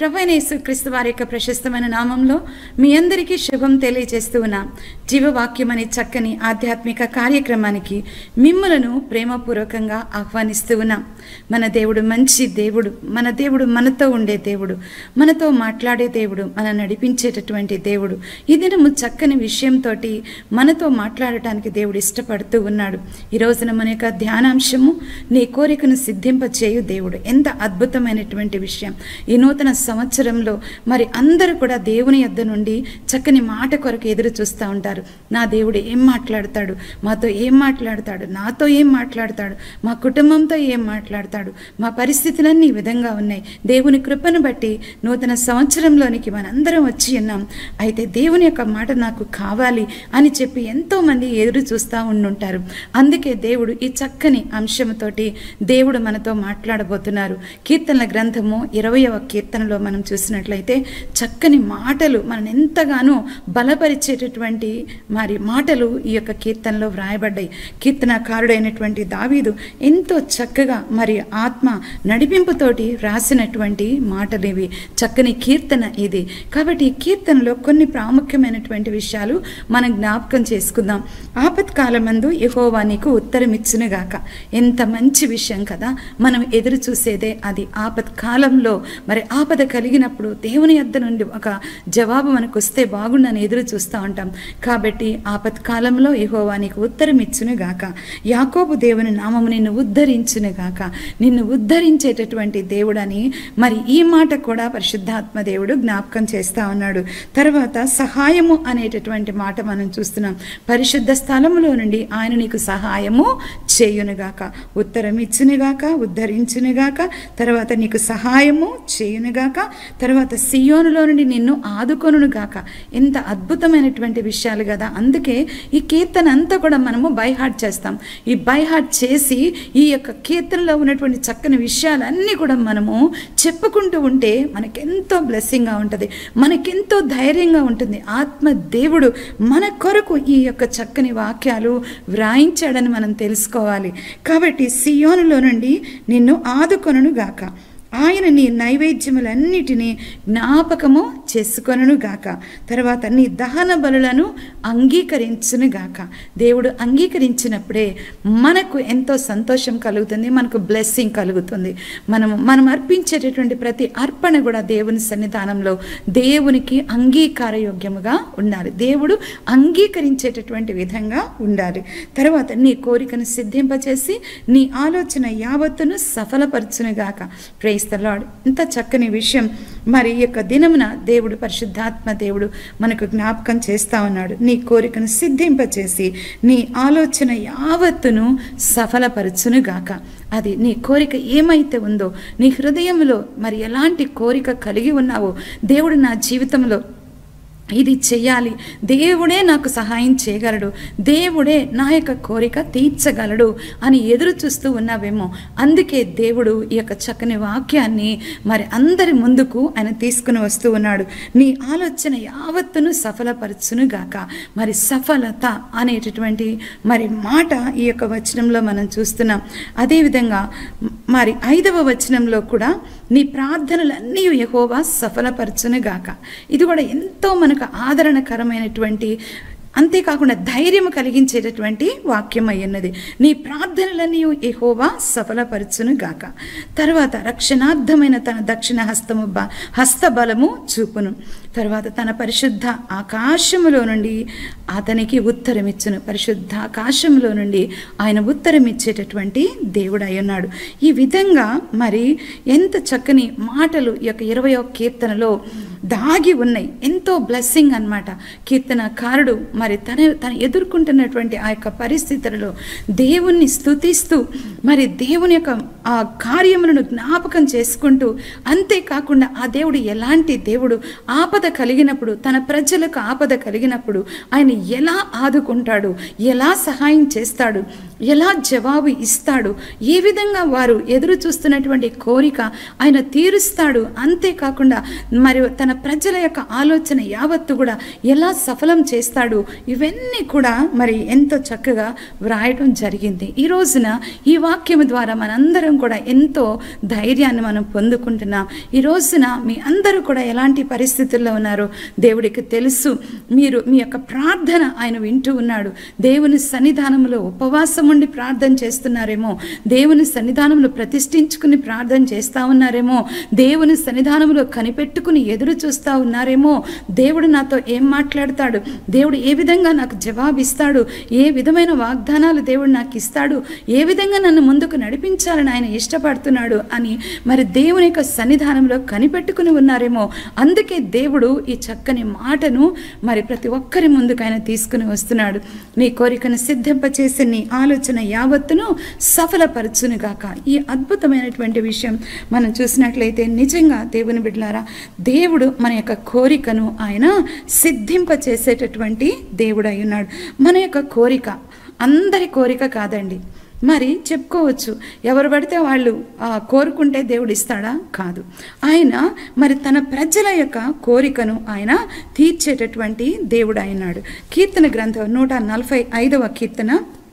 ప్రభైన యేసుక్రీస్తు వారి యొక్క ప్రశస్తమైన నామంలో మీ అందరికీ శుభం తెలియజేస్తూ ఉన్నాం జీవవాక్యం అనే చక్కని ఆధ్యాత్మిక కార్యక్రమానికి మిమ్మలను ప్రేమపూర్వకంగా ఆహ్వానిస్తూ ఉన్నాం మన దేవుడు మంచి దేవుడు మన దేవుడు మనతో ఉండే దేవుడు మనతో మాట్లాడే దేవుడు మన నడిపించేటటువంటి దేవుడు ఈ దినము చక్కని విషయంతో మనతో మాట్లాడటానికి దేవుడు ఇష్టపడుతూ ఉన్నాడు ఈ రోజున మన యొక్క ధ్యానాంశము నీ కోరికను సిద్ధింప చేయు దేవుడు ఎంత అద్భుతమైనటువంటి విషయం ఈ నూతన సంవత్సరంలో మరి అందరూ కూడా దేవుని యొద్ద నుండి చక్కని మాట కొరకు ఎదురు చూస్తూ ఉంటారు నా దేవుడు ఏం మాట్లాడతాడు మాతో ఏం మాట్లాడతాడు నాతో ఏం మాట్లాడతాడు మా కుటుంబంతో ఏం మాట్లాడతాడు మా పరిస్థితులన్నీ ఈ విధంగా ఉన్నాయి దేవుని కృపను బట్టి నూతన సంవత్సరంలోనికి మనందరం వచ్చి ఉన్నాం అయితే దేవుని యొక్క మాట నాకు కావాలి అని చెప్పి ఎంతో మంది ఎదురు చూస్తూ ఉండుంటారు అందుకే దేవుడు ఈ చక్కని అంశంతోటి దేవుడు మనతో మాట్లాడబోతున్నారు కీర్తనల గ్రంథము ఇరవయవ కీర్తనలో మనం చూసినట్లయితే చక్కని మాటలు మనం ఎంతగానో బలపరిచేటటువంటి మరి మాటలు ఈ యొక్క కీర్తనలో వ్రాయబడ్డాయి కీర్తనకారుడైనటువంటి దావీదు ఎంతో చక్కగా మరి ఆత్మ నడిపింపుతోటి రాసినటువంటి మాటలు ఇవి చక్కని కీర్తన ఇది కాబట్టి ఈ కీర్తనలో కొన్ని ప్రాముఖ్యమైనటువంటి విషయాలు మనం జ్ఞాపకం చేసుకుందాం ఆపత్కాలమందు యహోవా నీకు ఉత్తరం ఇచ్చునుగాక ఎంత మంచి విషయం కదా మనం ఎదురు చూసేదే అది ఆపత్కాలంలో మరి ఆపద కలిగినప్పుడు దేవుని యొద్ద నుండి ఒక జవాబు మనకు వస్తే బాగుండని ఎదురు చూస్తూ ఉంటాం కాబట్టి ఆపత్కాలంలో యహోవా నీకు ఉత్తరం ఇచ్చునుగాక యాకోబు దేవుని నామము నిన్ను ఉద్ధరించునుగాక నిన్ను ఉద్ధరించేటటువంటి దేవుడని మరి ఈ మాట కూడా పరిశుద్ధాత్మ దేవుడు జ్ఞాపకం చేస్తా ఉన్నాడు తర్వాత సహాయము అనేటటువంటి మాట మనం చూస్తున్నాం పరిశుద్ధ స్థలములో నుండి ఆయన నీకు సహాయము చేయునుగాక ఉత్తరం ఇచ్చునుగాక ఉద్ధరించునుగాక తర్వాత నీకు సహాయము చేయునుగాక తర్వాత సియోనులో నుండి నిన్ను ఆదుకొనుగాక ఎంత అద్భుతమైనటువంటి విషయాలు కదా అందుకే ఈ కీర్తన అంతా కూడా మనము బైహార్ట్ చేస్తాం ఈ బైహార్ట్ చేసి ఈ యొక్క కీర్తనలో ఉన్నటువంటి చక్కని విషయాలన్నీ కూడా మనము చెప్పుకుంటూ ఉంటే మనకెంతో బ్లెస్సింగ్గా ఉంటుంది మనకెంతో ధైర్యంగా ఉంటుంది ఆత్మ దేవుడు మన కొరకు ఈ యొక్క చక్కని వాక్యాలు వ్రాయించాడని మనం తెలుసుకోవాలి కాబట్టి సియోనులో నుండి నిన్ను ఆదుకొనును గాక ఆయన నీ నైవేద్యములన్నిటినీ జ్ఞాపకము చేసుకొనును గాక తర్వాత నీ దహన బలులను అంగీకరించును గాక దేవుడు అంగీకరించినప్పుడే మనకు ఎంతో సంతోషం కలుగుతుంది మనకు బ్లెస్సింగ్ కలుగుతుంది మనం మనం అర్పించేటటువంటి ప్రతి అర్పణ కూడా దేవుని సన్నిధానంలో దేవునికి అంగీకారయోగ్యముగా ఉండాలి దేవుడు అంగీకరించేటటువంటి విధంగా ఉండాలి తర్వాత నీ కోరికను సిద్ధింపచేసి నీ ఆలోచన యావత్తును సఫలపరచునుగాక ప్రైస్ ద లాడ్ ఇంత చక్కని విషయం మరి ఈ యొక్క దినమున దేవుడు పరిశుద్ధాత్మ దేవుడు మనకు జ్ఞాపకం చేస్తా ఉన్నాడు నీ కోరికను సిద్ధింపచేసి నీ ఆలోచన యావత్తును సఫలపరచునుగాక అది నీ కోరిక ఏమైతే ఉందో నీ హృదయంలో మరి ఎలాంటి కోరిక కలిగి ఉన్నావో దేవుడు నా జీవితంలో ఇది చెయ్యాలి దేవుడే నాకు సహాయం చేయగలడు దేవుడే నా యొక్క కోరిక తీర్చగలడు అని ఎదురు చూస్తూ ఉన్నావేమో అందుకే దేవుడు ఈ యొక్క చక్కని వాక్యాన్ని మరి అందరి ముందుకు ఆయన తీసుకుని వస్తూ ఉన్నాడు నీ ఆలోచన యావత్తును సఫలపరచును గాక మరి సఫలత అనేటటువంటి మరి మాట ఈ యొక్క వచనంలో మనం చూస్తున్నాం అదేవిధంగా మరి ఐదవ వచనంలో కూడా నీ ప్రార్థనలన్నీ యహోవా సఫలపరచును గాక ఇది కూడా ఎంతో మనకు ఆదరణకరమైనటువంటి అంతేకాకుండా ధైర్యం కలిగించేటటువంటి వాక్యం అయ్యున్నది నీ ప్రార్థనలన్నీ ఎహోవా సఫలపరచును గాక తర్వాత రక్షణార్థమైన తన దక్షిణ హస్తము బ హస్తబలము చూపును తర్వాత తన పరిశుద్ధ ఆకాశములో నుండి అతనికి ఉత్తరమిచ్చును పరిశుద్ధ ఆకాశంలో నుండి ఆయన ఉత్తరం ఇచ్చేటటువంటి దేవుడు అయ్యున్నాడు ఈ విధంగా మరి ఎంత చక్కని మాటలు ఈ యొక్క ఇరవై కీర్తనలో దాగి ఉన్నాయి ఎంతో బ్లెస్సింగ్ అనమాట కీర్తనకారుడు మరి తన తన ఎదుర్కొంటున్నటువంటి ఆ యొక్క పరిస్థితులలో దేవుణ్ణి స్తుతిస్తూ మరి దేవుని యొక్క ఆ కార్యములను జ్ఞాపకం చేసుకుంటూ అంతేకాకుండా ఆ దేవుడు ఎలాంటి దేవుడు ఆపద కలిగినప్పుడు తన ప్రజలకు ఆపద కలిగినప్పుడు ఆయన ఎలా ఆదుకుంటాడు ఎలా సహాయం చేస్తాడు ఎలా జవాబు ఇస్తాడు ఏ విధంగా వారు ఎదురు చూస్తున్నటువంటి కోరిక ఆయన తీరుస్తాడు అంతేకాకుండా మరి తన ప్రజల యొక్క ఆలోచన యావత్తు కూడా ఎలా సఫలం చేస్తాడు ఇవన్నీ కూడా మరి ఎంతో చక్కగా వ్రాయటం జరిగింది ఈ రోజున ఈ వాక్యం ద్వారా మనందరం కూడా ఎంతో ధైర్యాన్ని మనం పొందుకుంటున్నాం ఈ రోజున మీ అందరూ కూడా ఎలాంటి పరిస్థితుల్లో ఉన్నారో దేవుడికి తెలుసు మీరు మీ యొక్క ప్రార్థన ఆయన వింటూ ఉన్నాడు దేవుని సన్నిధానంలో ఉపవాసం ఉండి ప్రార్థన చేస్తున్నారేమో దేవుని సన్నిధానంలో ప్రతిష్ఠించుకుని ప్రార్థన చేస్తా ఉన్నారేమో దేవుని సన్నిధానంలో కనిపెట్టుకుని ఎదురు చూస్తా ఉన్నారేమో దేవుడు నాతో ఏం మాట్లాడతాడు దేవుడు ఏ విధంగా నాకు జవాబు ఇస్తాడు ఏ విధమైన వాగ్దానాలు దేవుడు నాకు ఇస్తాడు ఏ విధంగా నన్ను ముందుకు నడిపించాలని ఆయన ఇష్టపడుతున్నాడు అని మరి దేవుని యొక్క సన్నిధానంలో కనిపెట్టుకుని ఉన్నారేమో అందుకే దేవుడు ఈ చక్కని మాటను మరి ప్రతి ఒక్కరి ముందుకు ఆయన తీసుకుని వస్తున్నాడు నీ కోరికను సిద్ధింపచేసి నీ ఆలోచన యావత్తును సఫలపరచునుగాక ఈ అద్భుతమైనటువంటి విషయం మనం చూసినట్లయితే నిజంగా దేవుని బిడ్డలారా దేవుడు మన యొక్క కోరికను ఆయన సిద్ధింపచేసేటటువంటి దేవుడు అయి ఉన్నాడు మన యొక్క కోరిక అందరి కోరిక కాదండి మరి చెప్పుకోవచ్చు ఎవరు పడితే వాళ్ళు ఆ, కోరుకుంటే దేవుడు ఇస్తాడా కాదు ఆయన మరి తన ప్రజల యొక్క కోరికను ఆయన తీర్చేటటువంటి దేవుడు అయినాడు కీర్తన గ్రంథం నూట నలభై ఐదవ కీర్తన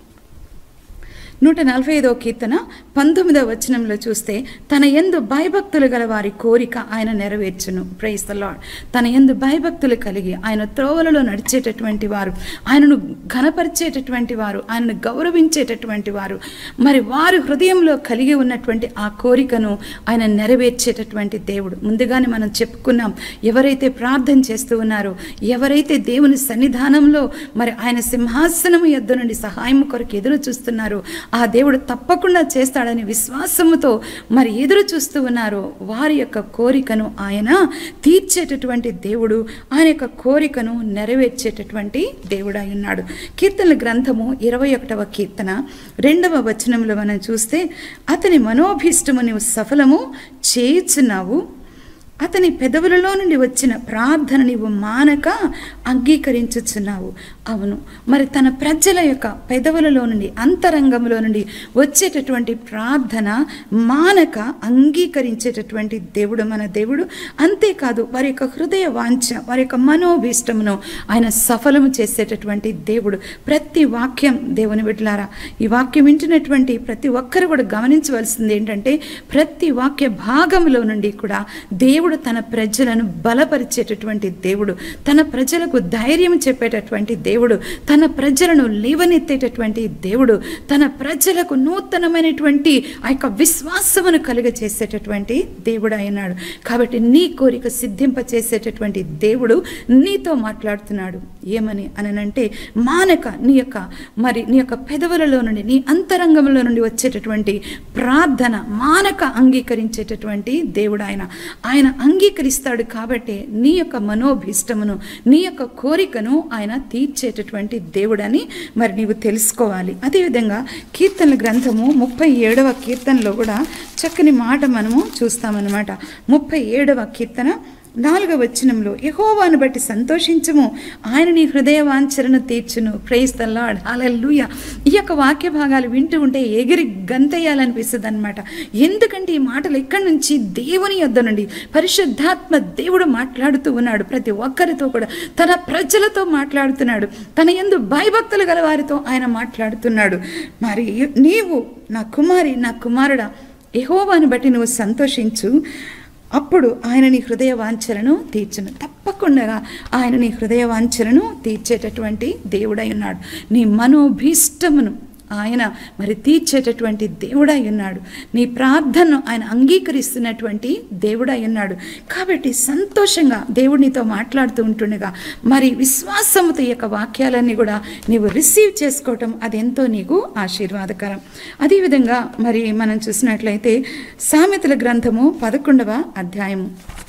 నూట నలభై ఐదవ కీర్తన పంతొమ్మిదవ వచనంలో చూస్తే తన ఎందు భయభక్తులు గల వారి కోరిక ఆయన నెరవేర్చును ప్రైస్ ద లాడ్ తన ఎందు భయభక్తులు కలిగి ఆయన త్రోవలలో నడిచేటటువంటి వారు ఆయనను ఘనపరిచేటటువంటి వారు ఆయనను గౌరవించేటటువంటి వారు మరి వారు హృదయంలో కలిగి ఉన్నటువంటి ఆ కోరికను ఆయన నెరవేర్చేటటువంటి దేవుడు ముందుగానే మనం చెప్పుకున్నాం ఎవరైతే ప్రార్థన చేస్తూ ఉన్నారో ఎవరైతే దేవుని సన్నిధానంలో మరి ఆయన సింహాసనము యొద్ద నుండి సహాయం కొరకు ఎదురు చూస్తున్నారో ఆ దేవుడు తప్పకుండా చేస్తాడని విశ్వాసముతో మరి ఎదురు చూస్తూ ఉన్నారో వారి యొక్క కోరికను ఆయన తీర్చేటటువంటి దేవుడు ఆయన యొక్క కోరికను నెరవేర్చేటటువంటి దేవుడు అయి ఉన్నాడు కీర్తనల గ్రంథము ఇరవై ఒకటవ కీర్తన రెండవ వచనంలో మనం చూస్తే అతని మనోభీష్టము నీవు సఫలము చేయుచున్నావు అతని పెదవులలో నుండి వచ్చిన ప్రార్థన నీవు మానక అంగీకరించుచున్నావు అవును మరి తన ప్రజల యొక్క పెదవులలో నుండి అంతరంగంలో నుండి వచ్చేటటువంటి ప్రార్థన మానక అంగీకరించేటటువంటి దేవుడు మన దేవుడు అంతేకాదు వారి యొక్క హృదయ వాంఛ వారి యొక్క మనోభీష్టమును ఆయన సఫలము చేసేటటువంటి దేవుడు ప్రతి వాక్యం దేవుని బిడ్డలారా ఈ వాక్యం వింటున్నటువంటి ప్రతి ఒక్కరు కూడా గమనించవలసింది ఏంటంటే ప్రతి వాక్య భాగంలో నుండి కూడా దేవుడు తన ప్రజలను బలపరిచేటటువంటి దేవుడు తన ప్రజలకు ధైర్యం చెప్పేటటువంటి దేవుడు తన ప్రజలను లేవనెత్తేటటువంటి దేవుడు తన ప్రజలకు నూతనమైనటువంటి ఆ యొక్క విశ్వాసమును కలుగచేసేటటువంటి దేవుడు అయినాడు కాబట్టి నీ కోరిక సిద్ధింప చేసేటటువంటి దేవుడు నీతో మాట్లాడుతున్నాడు ఏమని అనంటే మానక నీ యొక్క మరి నీ యొక్క పెదవులలో నుండి నీ అంతరంగంలో నుండి వచ్చేటటువంటి ప్రార్థన మానక అంగీకరించేటటువంటి దేవుడు ఆయన ఆయన అంగీకరిస్తాడు కాబట్టి నీ యొక్క మనోభీష్టమును నీ యొక్క కోరికను ఆయన తీర్చేటటువంటి దేవుడని మరి నీవు తెలుసుకోవాలి అదేవిధంగా కీర్తనల గ్రంథము ముప్పై ఏడవ కీర్తనలో కూడా చక్కని మాట మనము చూస్తామన్నమాట ముప్పై ఏడవ కీర్తన నాలుగవ వచనంలో యహోవాను బట్టి సంతోషించము ఆయన నీ హృదయ వాంఛనను తీర్చును ప్రైజ్ ద లార్డ్ హల్లెలూయా ఈ యొక్క వాక్య భాగాలు వింటూ ఉంటే ఎగిరి గంతేయాలనిపిస్తుంది అనమాట ఎందుకంటే ఈ మాటలు ఎక్కడి నుంచి దేవుని యొద్ద నుండి పరిశుద్ధాత్మ దేవుడు మాట్లాడుతూ ఉన్నాడు ప్రతి ఒక్కరితో కూడా తన ప్రజలతో మాట్లాడుతున్నాడు తన ఎందు భయభక్తులు గల వారితో ఆయన మాట్లాడుతున్నాడు మరి నీవు నా కుమారి నా కుమారుడా యహోవాను బట్టి నువ్వు సంతోషించు అప్పుడు ఆయన నీ హృదయ వాంఛలను తీర్చును తప్పకుండా ఆయన నీ హృదయ వాంఛలను తీర్చేటటువంటి దేవుడై ఉన్నాడు నీ మనోభీష్టమును ఆయన మరి తీర్చేటటువంటి దేవుడై ఉన్నాడు నీ ప్రార్థనను ఆయన అంగీకరిస్తున్నటువంటి దేవుడై ఉన్నాడు కాబట్టి సంతోషంగా దేవుడు నీతో మాట్లాడుతూ ఉంటుండగా మరి విశ్వాసముతో ఈ యొక్క వాక్యాలన్నీ కూడా నీవు రిసీవ్ చేసుకోవటం అది ఎంతో నీకు ఆశీర్వాదకరం అదేవిధంగా మరి మనం చూసినట్లయితే సామెతల గ్రంథము పదకొండవ అధ్యాయము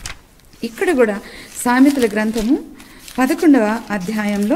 ఇక్కడ కూడా సామెతల గ్రంథము పదకొండవ అధ్యాయంలో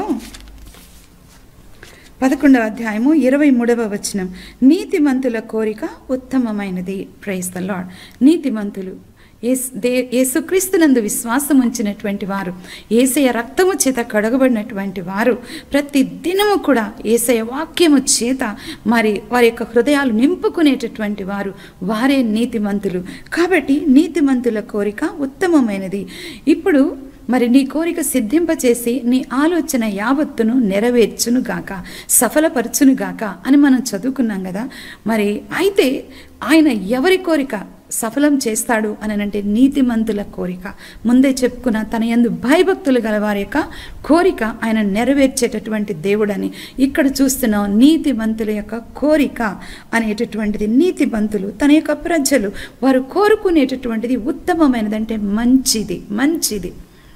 పదకొండవ అధ్యాయము ఇరవై మూడవ వచనం నీతిమంతుల కోరిక ఉత్తమమైనది ప్రైజ్ ద లాడ్ నీతిమంతులు ఏస్- దే యేసుక్రీస్తునందు విశ్వాసం ఉంచినటువంటి వారు ఏసయ రక్తము చేత కడగబడినటువంటి వారు ప్రతి దినము కూడా ఏసయ వాక్యము చేత మరి వారి యొక్క హృదయాలు నింపుకునేటటువంటి వారు వారే నీతిమంతులు కాబట్టి నీతిమంతుల కోరిక ఉత్తమమైనది ఇప్పుడు మరి నీ కోరిక సిద్ధింపచేసి నీ ఆలోచన యావత్తును నెరవేర్చును గాక సఫలపరచును గాక అని మనం చదువుకున్నాం కదా మరి అయితే ఆయన ఎవరి కోరిక సఫలం చేస్తాడు అని అంటే నీతిమంతుల కోరిక ముందే చెప్పుకున్న తన యందు భయభక్తులు గల వారి యొక్క కోరిక ఆయన నెరవేర్చేటటువంటి దేవుడని ఇక్కడ చూస్తున్నాం నీతిమంతుల యొక్క కోరిక అనేటటువంటిది నీతిమంతులు తన యొక్క ప్రజలు వారు కోరుకునేటటువంటిది ఉత్తమమైనది అంటే మంచిది మంచిది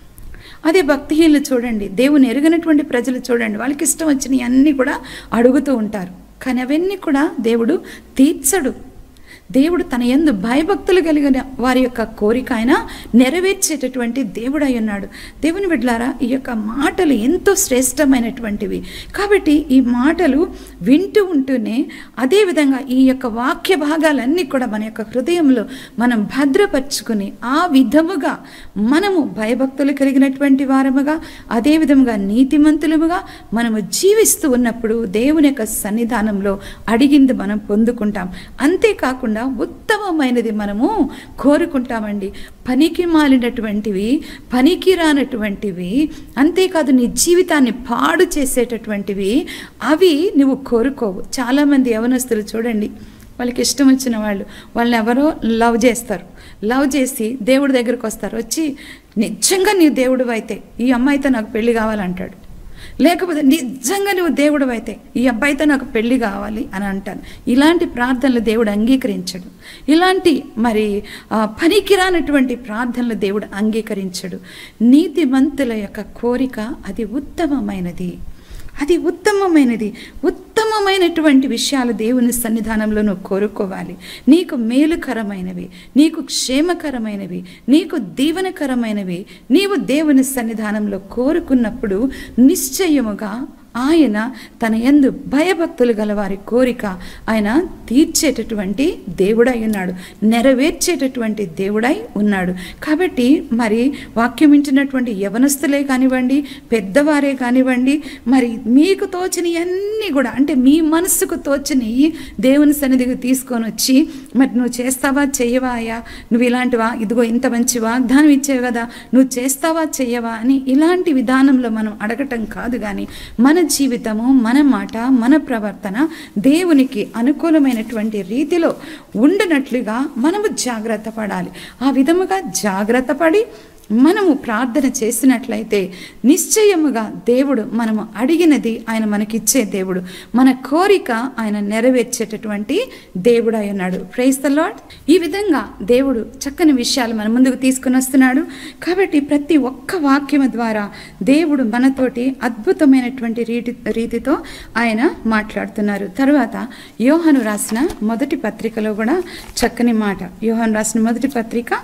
అదే భక్తిహీనులు చూడండి దేవుని ఎరుగనటువంటి ప్రజలు చూడండి వాళ్ళకి ఇష్టం వచ్చినవి అన్నీ కూడా అడుగుతూ ఉంటారు కానీ అవన్నీ కూడా దేవుడు తీర్చడు దేవుడు తన యందు భయభక్తులు కలిగిన వారి యొక్క కోరిక ఆయన నెరవేర్చేటటువంటి దేవుడు అయి ఉన్నాడు దేవుని బిడ్డలారా ఈ యొక్క మాటలు ఎంతో శ్రేష్టమైనటువంటివి కాబట్టి ఈ మాటలు వింటూ ఉంటూనే అదేవిధంగా ఈ యొక్క వాక్య భాగాలన్నీ కూడా మన యొక్క హృదయంలో మనం భద్రపరుచుకుని ఆ విధముగా మనము భయభక్తులు కలిగినటువంటి వారముగా అదే విధముగా నీతిమంతులముగా మనము జీవిస్తూ ఉన్నప్పుడు దేవుని యొక్క సన్నిధానంలో అడిగింది మనం పొందుకుంటాం అంతేకాకుండా ఉత్తమమైనది మనము కోరుకుంటామండి పనికి మాలినటువంటివి పనికి రానటువంటివి అంతేకాదు నీ జీవితాన్ని పాడు చేసేటటువంటివి అవి నువ్వు కోరుకోవు చాలామంది యవనస్తులు చూడండి వాళ్ళకి ఇష్టం వచ్చిన వాళ్ళు వాళ్ళని ఎవరో లవ్ చేస్తారు లవ్ చేసి దేవుడి దగ్గరికి వస్తారు వచ్చి నిజంగా నీ దేవుడు అయితే ఈ అమ్మాయితో నాకు పెళ్లి కావాలంటాడు లేకపోతే నిజంగా నువ్వు దేవుడు అయితే ఈ అబ్బాయితో నాకు పెళ్లి కావాలి అని అంటాను ఇలాంటి ప్రార్థనలు దేవుడు అంగీకరించడు ఇలాంటి మరి ఆ, పనికిరానటువంటి ప్రార్థనలు దేవుడు అంగీకరించడు నీతిమంతుల యొక్క కోరిక అది ఉత్తమమైనది అది ఉత్తమమైనది ఉత్తమమైనటువంటి విషయాలు దేవుని సన్నిధానంలో నువ్వు కోరుకోవాలి నీకు మేలుకరమైనవి నీకు క్షేమకరమైనవి నీకు దీవెనకరమైనవి నీవు దేవుని సన్నిధానంలో కోరుకున్నప్పుడు నిశ్చయముగా ఆయన తన యందు భయభక్తులు గల వారి కోరిక ఆయన తీర్చేటటువంటి దేవుడై ఉన్నాడు నెరవేర్చేటటువంటి దేవుడై ఉన్నాడు కాబట్టి మరి వాక్యం వింటున్నటువంటి యవనస్తులే కానివ్వండి పెద్దవారే కానివ్వండి మరి మీకు తోచినవి అన్నీ కూడా అంటే మీ మనస్సుకు తోచినవి దేవుని సన్నిధికి తీసుకొని వచ్చి మరి నువ్వు చేస్తావా చెయ్యవా అయ్యా నువ్వు ఇలాంటివా ఇదిగో ఇంత మంచి వాగ్దానం ఇచ్చేవి కదా నువ్వు చేస్తావా చెయ్యవా అని ఇలాంటి విధానంలో మనం అడగటం కాదు కానీ మన జీవితము మన మాట మన ప్రవర్తన దేవునికి అనుకూలమైనటువంటి రీతిలో ఉండనట్లుగా మనము జాగ్రత్త పడాలి ఆ విధముగా జాగ్రత్త పడి మనము ప్రార్థన చేసినట్లయితే నిశ్చయముగా దేవుడు మనము అడిగినది ఆయన మనకిచ్చే దేవుడు మన కోరిక ఆయన నెరవేర్చేటటువంటి దేవుడు అయి ఉన్నాడు ప్రైజ్ ద లాడ్ ఈ విధంగా దేవుడు చక్కని విషయాలు మన ముందుకు తీసుకుని వస్తున్నాడు కాబట్టి ప్రతి ఒక్క వాక్యము ద్వారా దేవుడు మనతోటి అద్భుతమైనటువంటి రీతి రీతితో ఆయన మాట్లాడుతున్నారు తర్వాత యోహాను రాసిన మొదటి పత్రికలో కూడా చక్కని మాట యోహాను రాసిన మొదటి పత్రిక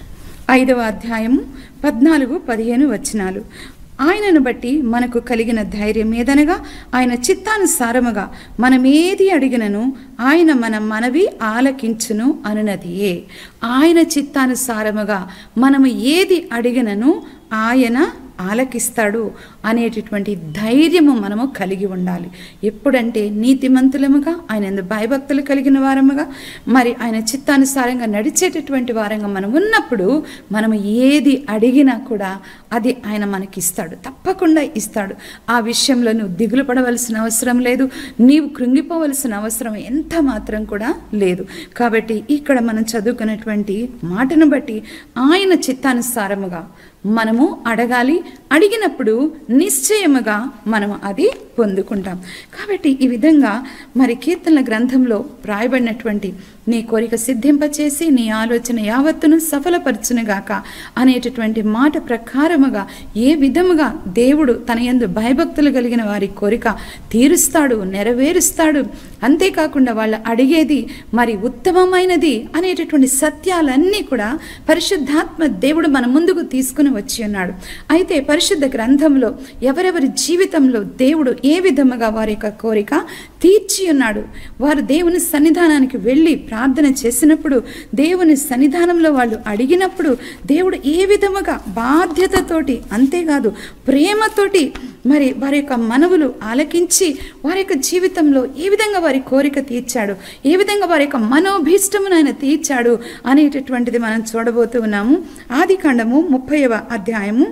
ఐదవ అధ్యాయము పద్నాలుగు పదిహేను వచనాలు ఆయనను బట్టి మనకు కలిగిన ధైర్యం ఏదనగా ఆయన చిత్తానుసారముగా మనం ఏది అడిగినను ఆయన మన మనవి ఆలకించును అనునదియే ఆయన చిత్తానుసారముగా మనము ఏది అడిగినను ఆయన ఆలకిస్తాడు అనేటటువంటి ధైర్యము మనము కలిగి ఉండాలి ఎప్పుడంటే నీతిమంతులముగా ఆయన ఎందు భయభక్తులు కలిగిన వారముగా మరి ఆయన చిత్తానుసారంగా నడిచేటటువంటి వారంగా మనం ఉన్నప్పుడు మనము ఏది అడిగినా కూడా అది ఆయన మనకి ఇస్తాడు తప్పకుండా ఇస్తాడు ఆ విషయంలో నువ్వు దిగులు పడవలసిన అవసరం లేదు నీవు కృంగిపోవలసిన అవసరం ఎంత మాత్రం కూడా లేదు కాబట్టి ఇక్కడ మనం చదువుకున్నటువంటి మాటను బట్టి ఆయన చిత్తానుసారముగా మనము అడగాలి అడిగినప్పుడు నిశ్చయముగా మనము అది పొందుకుంటాం కాబట్టి ఈ విధంగా మరి కీర్తనల గ్రంథంలో రాయబడినటువంటి నీ కోరిక సిద్ధింపచేసి నీ ఆలోచన యావత్తును సఫలపరచునుగాక అనేటటువంటి మాట ప్రకారముగా ఏ విధముగా దేవుడు తన యందు భయభక్తులు కలిగిన వారి కోరిక తీరుస్తాడు నెరవేరుస్తాడు అంతేకాకుండా వాళ్ళు అడిగేది మరి ఉత్తమమైనది అనేటటువంటి సత్యాలన్నీ కూడా పరిశుద్ధాత్మ దేవుడు మన ముందుకు తీసుకుని వచ్చి ఉన్నాడు అయితే పరిశుద్ధ గ్రంథంలో ఎవరెవరి జీవితంలో దేవుడు ఏ విధముగా వారి యొక్క కోరిక తీర్చి ఉన్నాడు వారు దేవుని సన్నిధానానికి వెళ్ళి ప్రార్థన చేసినప్పుడు దేవుని సన్నిధానంలో వాళ్ళు అడిగినప్పుడు దేవుడు ఏ విధముగా బాధ్యతతోటి అంతేకాదు ప్రేమతోటి మరి వారి యొక్క మనవులు ఆలకించి వారి యొక్క జీవితంలో ఏ విధంగా వారి కోరిక తీర్చాడు ఏ విధంగా వారి యొక్క మనోభీష్టమును ఆయన తీర్చాడు అనేటటువంటిది మనం చూడబోతూ ఉన్నాము ఆది కాండము ముప్పైవ అధ్యాయము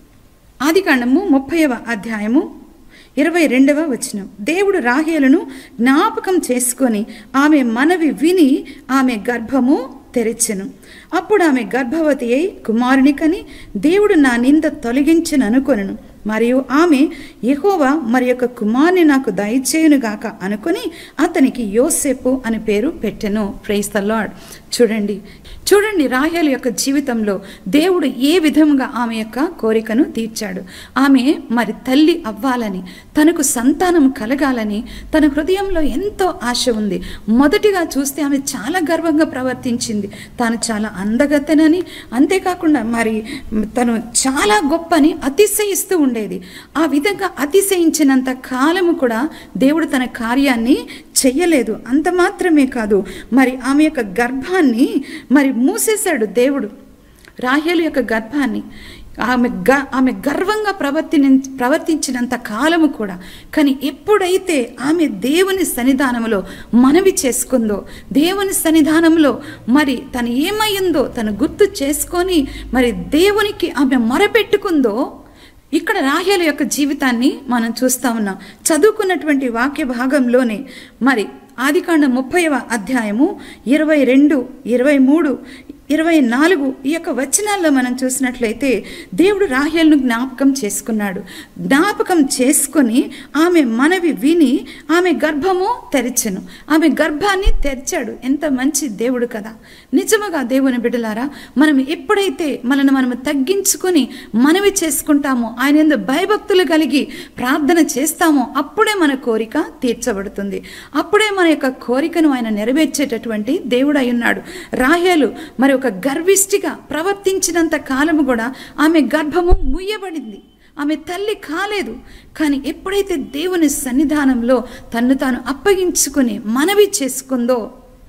ఆది కాండము ముప్పైవ అధ్యాయము ఇరవై రెండవ వచనం దేవుడు రాహేలను జ్ఞాపకం చేసుకొని ఆమె మనవి విని ఆమె గర్భము తెరిచెను అప్పుడు ఆమె గర్భవతి అయి కుమారుని కని దేవుడు నా నింద తొలగించననుకొనను మరియు ఆమె యెహోవా మరి యొక్క కుమార్ని నాకు దయచేయునుగాక అనుకుని అతనికి యోసేపు అని పేరు పెట్టెను ప్రైస్ ద లార్డ్ చూడండి చూడండి రాహేల్ యొక్క జీవితంలో దేవుడు ఏ విధముగా ఆమె యొక్క కోరికను తీర్చాడు ఆమె మరి తల్లి అవ్వాలని తనకు సంతానం కలగాలని తన హృదయంలో ఎంతో ఆశ ఉంది మొదటిగా చూస్తే ఆమె చాలా గర్వంగా ప్రవర్తించింది తాను చాలా అందగతనని అంతేకాకుండా మరి తను చాలా గొప్పని అతిశయిస్తూ ఉండేది ఆ విధంగా అతిశయించినంత కాలము కూడా దేవుడు తన కార్యాన్ని చెయ్యలేదు అంత మాత్రమే కాదు మరి ఆమె యొక్క గర్భాన్ని మరి మూసేశాడు దేవుడు రాహేలు యొక్క గర్భాన్ని ఆమె గ ఆమె గర్వంగా ప్రవర్తి ప్రవర్తించినంత కాలము కూడా కానీ ఎప్పుడైతే ఆమె దేవుని సన్నిధానంలో మనవి చేసుకుందో దేవుని సన్నిధానంలో మరి తను ఏమయ్యిందో తను గుర్తు చేసుకొని మరి దేవునికి ఆమె మొరపెట్టుకుందో ఇక్కడ రాహేల యొక్క జీవితాన్ని మనం చూస్తా ఉన్నాం చదువుకున్నటువంటి వాక్య భాగంలోనే మరి ఆదికాండ ముప్పైవ అధ్యాయము ఇరవై రెండు ఇరవై మూడు ఇరవై నాలుగు ఈ యొక్క వచనాల్లో మనం చూసినట్లయితే దేవుడు రాహేల్ను జ్ఞాపకం చేసుకున్నాడు జ్ఞాపకం చేసుకొని ఆమె మనవి విని ఆమె గర్భము తెరిచెను ఆమె గర్భాన్ని తెరిచాడు ఎంత మంచి దేవుడు కదా నిజముగా దేవుని బిడ్డలారా మనం ఎప్పుడైతే మనను మనము తగ్గించుకొని మనవి చేసుకుంటామో ఆయన ఎందు భయభక్తులు కలిగి ప్రార్థన చేస్తామో అప్పుడే మన కోరిక తీర్చబడుతుంది అప్పుడే మన యొక్క కోరికను ఆయన నెరవేర్చేటటువంటి దేవుడు అయి ఉన్నాడు రాహేలు మరి ఒక గర్విష్టిగా ప్రవర్తించినంత కాలము కూడా ఆమె గర్భము ముయ్యబడింది ఆమె తల్లి కాలేదు కానీ ఎప్పుడైతే దేవుని సన్నిధానంలో తన్ను తాను అప్పగించుకుని మనవి చేసుకుందో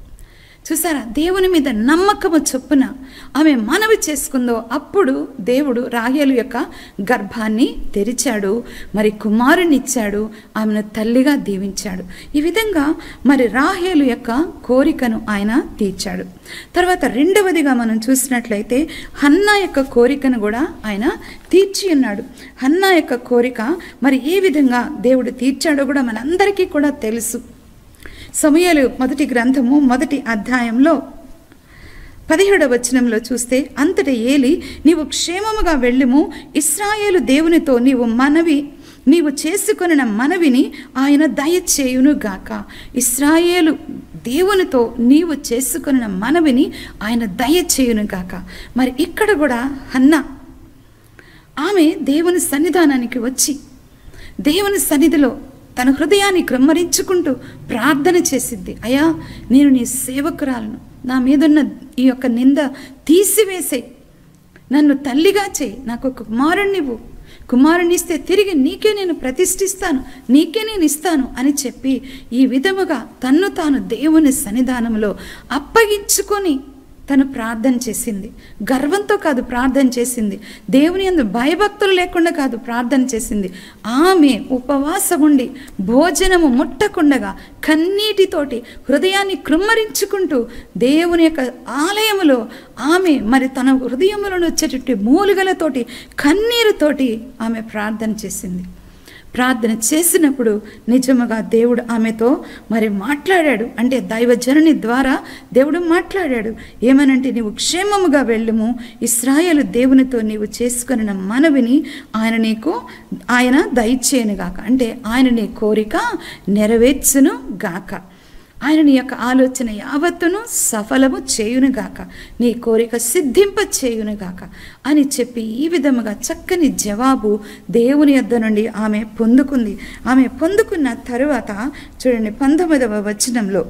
చూసారా దేవుని మీద నమ్మకము చొప్పున ఆమె మనవి చేసుకుందో అప్పుడు దేవుడు రాహేలు యొక్క గర్భాన్ని తెరిచాడు మరి కుమారుని ఇచ్చాడు ఆమెను తల్లిగా దీవించాడు ఈ విధంగా మరి రాహేలు యొక్క కోరికను ఆయన తీర్చాడు తర్వాత రెండవదిగా మనం చూసినట్లయితే హన్నా యొక్క కోరికను కూడా ఆయన తీర్చి ఉన్నాడు హన్నా యొక్క కోరిక మరి ఏ విధంగా దేవుడు తీర్చాడో కూడా మనందరికీ కూడా తెలుసు సమయాలు మొదటి గ్రంథము మొదటి అధ్యాయంలో పదిహేడవ వచనంలో చూస్తే అంతట ఏలి నీవు క్షేమముగా వెళ్ళుము ఇస్రాయేలు దేవునితో నీవు మనవి నీవు చేసుకొనిన మనవిని ఆయన దయచేయునుగాక ఇస్రాయేలు దేవునితో నీవు చేసుకొనిన మనవిని ఆయన దయచేయునుగాక మరి ఇక్కడ కూడా హన్న ఆమె దేవుని సన్నిధానానికి వచ్చి దేవుని సన్నిధిలో తన హృదయాన్ని క్రమ్మరించుకుంటూ ప్రార్థన చేసిద్ది అయ్యా నేను నీ సేవకురాలను నా మీదున్న ఈ యొక్క నింద తీసివేసే నన్ను తల్లిగా చేయి నాకు ఒక కుమారుణ్ణివ్వు కుమారుని ఇస్తే తిరిగి నీకే నేను ప్రతిష్ఠిస్తాను నీకే నేను ఇస్తాను అని చెప్పి ఈ విధముగా తన్ను తాను దేవుని సన్నిధానంలో అప్పగించుకొని తను ప్రార్థన చేసింది గర్వంతో కాదు ప్రార్థన చేసింది దేవుని అందు భయభక్తులు లేకుండా కాదు ప్రార్థన చేసింది ఆమె ఉపవాసం ఉండి భోజనము ముట్టకుండగా కన్నీటితోటి హృదయాన్ని కృమ్మరించుకుంటూ దేవుని యొక్క ఆలయములో ఆమె మరి తన హృదయములను వచ్చేటటువంటి మూలుగలతోటి కన్నీరుతోటి ఆమె ప్రార్థన చేసింది ప్రార్థన చేసినప్పుడు నిజముగా దేవుడు ఆమెతో మరి మాట్లాడాడు అంటే దైవజనుని ద్వారా దేవుడు మాట్లాడాడు ఏమనంటే నీవు క్షేమముగా వెళ్ళుము ఇస్రాయేలు దేవునితో నీవు చేసుకున్న మనవిని ఆయన నీకు ఆయన దయచేయను గాక అంటే ఆయన నీ కోరిక నెరవేర్చును గాక ఆయన నీ యొక్క ఆలోచన యావత్తును సఫలము చేయునుగాక నీ కోరిక సిద్ధింప చేయునుగాక అని చెప్పి ఈ విధముగా చక్కని జవాబు దేవుని యొద్ద నుండి ఆమె పొందుకుంది ఆమె పొందుకున్న తరువాత చూడండి పంతొమ్మిదవ వచనంలో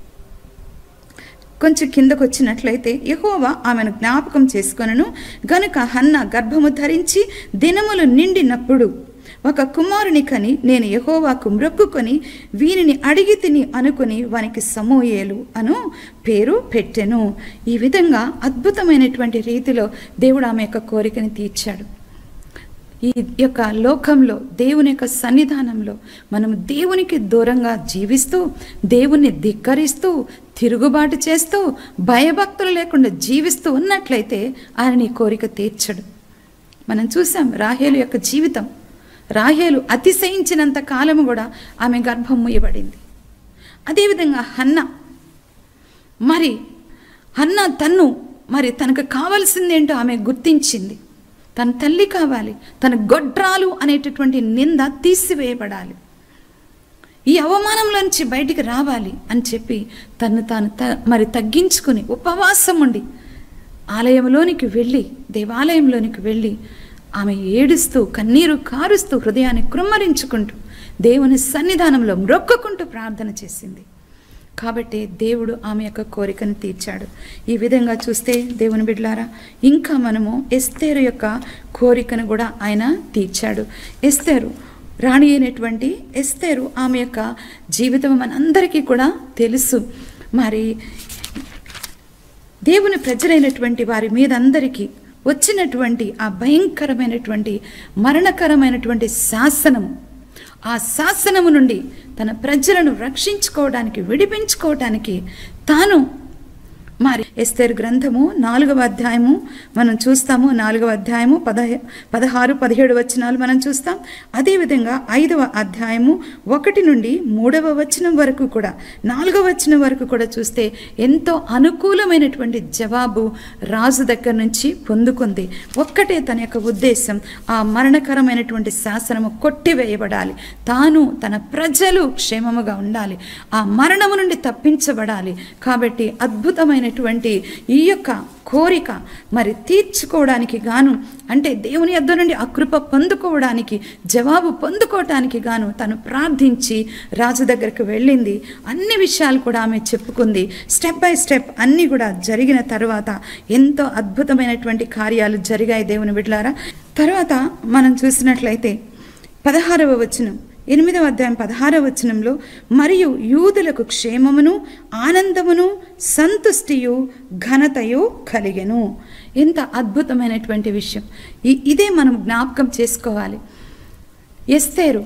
కొంచెం కిందకు వచ్చినట్లయితే యహోవా ఆమెను జ్ఞాపకం చేసుకొనను గనుక హన్న గర్భము ధరించి దినములు నిండినప్పుడు ఒక కుమారుని కని నేను యహోవాకు మ్రొక్కుకొని వీనిని అడిగి తిని అనుకుని వానికి సమూయేలు అను పేరు పెట్టెను ఈ విధంగా అద్భుతమైనటువంటి రీతిలో దేవుడు ఆమె యొక్క కోరికని తీర్చాడు ఈ యొక్క లోకంలో దేవుని యొక్క సన్నిధానంలో మనం దేవునికి దూరంగా జీవిస్తూ దేవుణ్ణి ధిక్కరిస్తూ తిరుగుబాటు చేస్తూ భయభక్తులు లేకుండా జీవిస్తూ ఉన్నట్లయితే ఆయన నీ కోరిక తీర్చడు మనం చూసాం రాహేలు యొక్క జీవితం రాహేలు అతిశయించినంత కాలము కూడా ఆమె గర్భం ముయ్యబడింది అదేవిధంగా హన్న మరి హన్న తన్ను మరి తనకు కావలసిందేంటో ఆమె గుర్తించింది తన తల్లి కావాలి తన గొడ్రాలు అనేటటువంటి నింద తీసివేయబడాలి ఈ అవమానంలోంచి బయటికి రావాలి అని చెప్పి తను తాను త మరి తగ్గించుకుని ఉపవాసం ఉండి ఆలయంలోనికి వెళ్ళి దేవాలయంలోనికి వెళ్ళి ఆమె ఏడుస్తూ కన్నీరు కారుస్తూ హృదయాన్ని కృమ్మరించుకుంటూ దేవుని సన్నిధానంలో మ్రొక్కుకుంటూ ప్రార్థన చేసింది కాబట్టి దేవుడు ఆమె యొక్క కోరికను తీర్చాడు ఈ విధంగా చూస్తే దేవుని బిడ్లారా ఇంకా మనము ఎస్తేరు యొక్క కోరికను కూడా ఆయన తీర్చాడు ఎస్తేరు రాణి అయినటువంటి ఎస్తేరు ఆమె యొక్క జీవితం మనందరికీ కూడా తెలుసు మరి దేవుని ప్రజలైనటువంటి వారి మీద అందరికీ వచ్చినటువంటి ఆ భయంకరమైనటువంటి మరణకరమైనటువంటి శాసనము ఆ శాసనము నుండి తన ప్రజలను రక్షించుకోవడానికి విడిపించుకోవడానికి తాను మరి ఎస్తేరు గ్రంథము నాలుగవ అధ్యాయము మనం చూస్తాము నాలుగవ అధ్యాయము పదహ పదహారు పదిహేడు వచనాలు మనం చూస్తాం అదేవిధంగా ఐదవ అధ్యాయము ఒకటి నుండి మూడవ వచనం వరకు కూడా నాలుగవ వచనం వరకు కూడా చూస్తే ఎంతో అనుకూలమైనటువంటి జవాబు రాజు దగ్గర నుంచి పొందుకుంది ఒక్కటే తన యొక్క ఉద్దేశం ఆ మరణకరమైనటువంటి శాసనము కొట్టివేయబడాలి తాను తన ప్రజలు క్షేమముగా ఉండాలి ఆ మరణము నుండి తప్పించబడాలి కాబట్టి అద్భుతమైనటువంటి ఈ యొక్క కోరిక మరి తీర్చుకోవడానికి గాను అంటే దేవుని యొద్ద నుండి ఆ కృప పొందుకోవడానికి జవాబు పొందుకోవటానికి గాను తను ప్రార్థించి రాజు దగ్గరకు వెళ్ళింది అన్ని విషయాలు కూడా ఆమె చెప్పుకుంది స్టెప్ బై స్టెప్ అన్నీ కూడా జరిగిన తర్వాత ఎంతో అద్భుతమైనటువంటి కార్యాలు జరిగాయి దేవుని బిడ్లారా తర్వాత మనం చూసినట్లయితే పదహారవ వచనం ఎనిమిదవ అధ్యాయం పదహారవ వచనంలో మరియు యూదులకు క్షేమమును ఆనందమును సంతుష్టియు ఘనతయు కలిగెను ఎంత అద్భుతమైనటువంటి విషయం ఈ ఇదే మనం జ్ఞాపకం చేసుకోవాలి ఎస్తేరు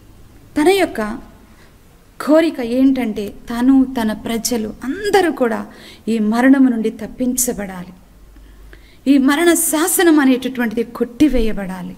తన యొక్క కోరిక ఏంటంటే తను తన ప్రజలు అందరూ కూడా ఈ మరణము నుండి తప్పించబడాలి ఈ మరణ శాసనం అనేటటువంటిది కొట్టివేయబడాలి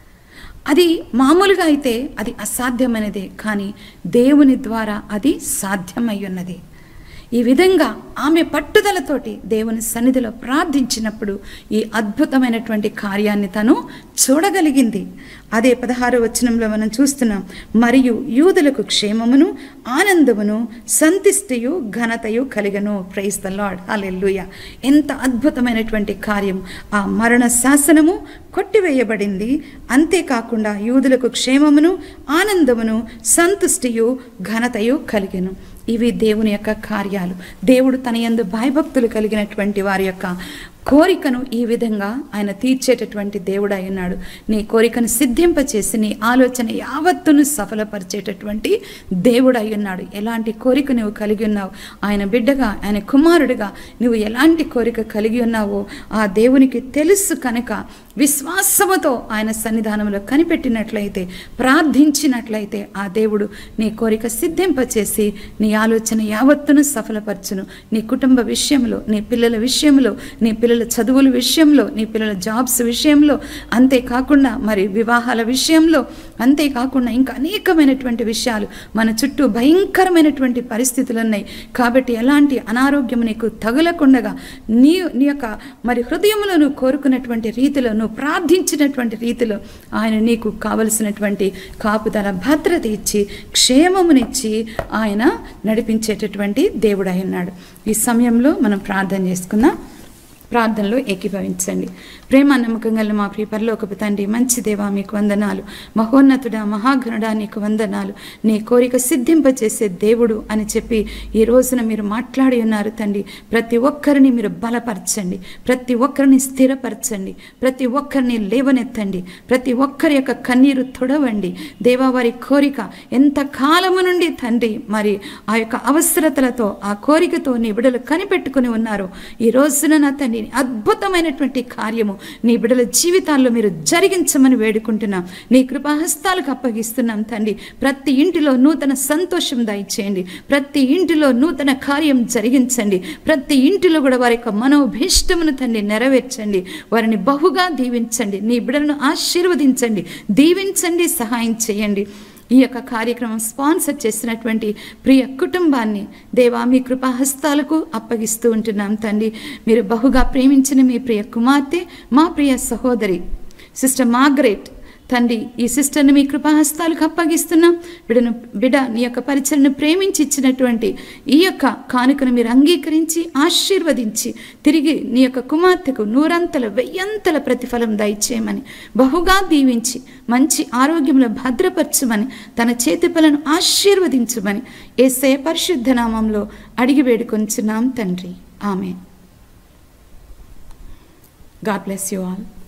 అది మామూలుగా అయితే అది అసాధ్యమైనదే కానీ దేవుని ద్వారా అది సాధ్యమై ఉన్నది ఈ విధంగా ఆమె పట్టుదలతోటి దేవుని సన్నిధిలో ప్రార్థించినప్పుడు ఈ అద్భుతమైనటువంటి కార్యాన్ని తను చూడగలిగింది అదే పదహారో వచనంలో మనం చూస్తున్నాం మరియు యూదులకు క్షేమమును ఆనందమును సంతిష్టియు ఘనతయు కలిగను ప్రైజ్ ద లాడ్ హల్లెలూయా ఎంత అద్భుతమైనటువంటి కార్యం ఆ మరణ శాసనము కొట్టివేయబడింది అంతేకాకుండా యూదులకు క్షేమమును ఆనందమును సంతుష్టియు ఘనతయు కలిగెను ఇవి దేవుని యొక్క కార్యాలు దేవుడు తన యందు భయభక్తులు కలిగినటువంటి వారి యొక్క కోరికను ఈ విధంగా ఆయన తీర్చేటటువంటి దేవుడు అయి ఉన్నాడు నీ కోరికను సిద్ధింపచేసి నీ ఆలోచన యావత్తును సఫలపరిచేటటువంటి దేవుడు అయి ఉన్నాడు ఎలాంటి కోరిక నువ్వు కలిగి ఉన్నావు ఆయన బిడ్డగా ఆయన కుమారుడిగా నువ్వు ఎలాంటి కోరిక కలిగి ఉన్నావో ఆ దేవునికి తెలుసు కనుక విశ్వాసముతో ఆయన సన్నిధానంలో కనిపెట్టినట్లయితే ప్రార్థించినట్లయితే ఆ దేవుడు నీ కోరిక సిద్ధింపచేసి నీ ఆలోచన యావత్తును సఫలపరచును నీ కుటుంబ విషయంలో నీ పిల్లల విషయంలో నీ పిల్లల చదువుల విషయంలో నీ పిల్లల జాబ్స్ విషయంలో అంతేకాకుండా మరి వివాహాల విషయంలో అంతేకాకుండా ఇంకా అనేకమైనటువంటి విషయాలు మన చుట్టూ భయంకరమైనటువంటి పరిస్థితులు ఉన్నాయి కాబట్టి ఎలాంటి అనారోగ్యం నీకు తగులకుండగా నీ నీ యొక్క మరి హృదయంలో నువ్వు కోరుకున్నటువంటి రీతిలో నువ్వు నువ్వు ప్రార్థించినటువంటి రీతిలో ఆయన నీకు కావలసినటువంటి కాపుదల భద్రత ఇచ్చి క్షేమమునిచ్చి ఆయన నడిపించేటటువంటి దేవుడై ఉన్నాడు ఈ సమయంలో మనం ప్రార్థన చేసుకుందాం ప్రార్థనలో ఏకీభవించండి ప్రేమ నమ్మకం గల మా ప్రియ పరలోకపు తండ్రి మంచి దేవా మీకు వందనాలు మహోన్నతుడా మహాగణుడా నీకు వందనాలు నీ కోరిక సిద్ధింపచేసే దేవుడు అని చెప్పి ఈ రోజున మీరు మాట్లాడి ఉన్నారు తండ్రి ప్రతి ఒక్కరిని మీరు బలపరచండి ప్రతి ఒక్కరిని స్థిరపరచండి ప్రతి ఒక్కరిని లేవనెత్తండి ప్రతి ఒక్కరి యొక్క కన్నీరు తొడవండి దేవా వారి కోరిక ఎంత కాలము నుండి తండ్రి మరి ఆ యొక్క అవసరతలతో ఆ కోరికతో నీ బిడలు కనిపెట్టుకుని ఉన్నారు ఈ రోజున నా తండ్రి అద్భుతమైనటువంటి కార్యము నీ బిడల జీవితాల్లో మీరు జరిగించమని వేడుకుంటున్నాం నీ కృపాహస్తాలకు అప్పగిస్తున్నాం తండ్రి ప్రతి ఇంటిలో నూతన సంతోషం దయచేయండి ప్రతి ఇంటిలో నూతన కార్యం జరిగించండి ప్రతి ఇంటిలో కూడా వారి యొక్క మనోభీష్టమును తండ్రి నెరవేర్చండి వారిని బహుగా దీవించండి నీ బిడలను ఆశీర్వదించండి దీవించండి సహాయం చేయండి ఈ యొక్క కార్యక్రమం స్పాన్సర్ చేసినటువంటి ప్రియ కుటుంబాన్ని దేవా మీ కృపాహస్తాలకు అప్పగిస్తూ ఉంటున్నాం తండ్రి మీరు బహుగా ప్రేమించిన మీ ప్రియ కుమార్తె మా ప్రియ సహోదరి సిస్టర్ మార్గరెట్ తండ్రి ఈ సిస్టర్ని మీ కృపాహస్తాలకు అప్పగిస్తున్నాం బిడను బిడ నీ యొక్క పరిచయను ప్రేమించి ఇచ్చినటువంటి ఈ యొక్క కానుకను మీరు అంగీకరించి ఆశీర్వదించి తిరిగి నీ యొక్క కుమార్తెకు నూరంతల వెయ్యంతల ప్రతిఫలం దయచేయమని బహుగా దీవించి మంచి ఆరోగ్యంలో భద్రపరచమని తన చేతి పలను ఆశీర్వదించమని ఏసే పరిశుద్ధ నామంలో అడిగి వేడుకొంచున్నాం తండ్రి ఆమె గాడ్ బ్లెస్ యు ఆల్